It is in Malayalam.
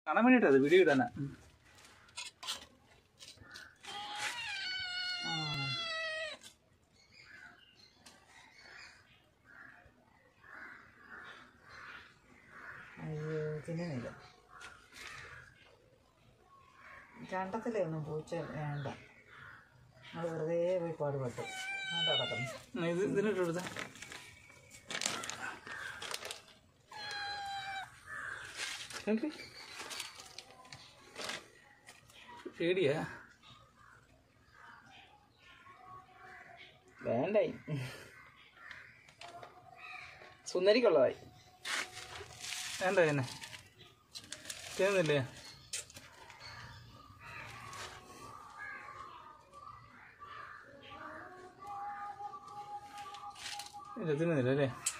കാണാൻ വേണ്ടിട്ടത് വീഡിയോ ഇടാനാ ഉം. ആ. അയ്യോ തിന്നുന്നില്ല രണ്ടത്തിലേ ഒന്നും പൂച്ച വേണ്ട അത് വെറുതെ പോയി പാടുപെട്ടു വേണ്ട കിടക്കുന്നു ഉം, ഇത് ഇതിനിട്ട് കൊടുത്ത പേടിയാ വേണ്ടായി സുന്ദരിക്കുള്ളതായി വേണ്ട തന്നെ ചെയ്യുന്നില്ലേ ഇല്ല തിന്നുന്നില്ല അല്ലേ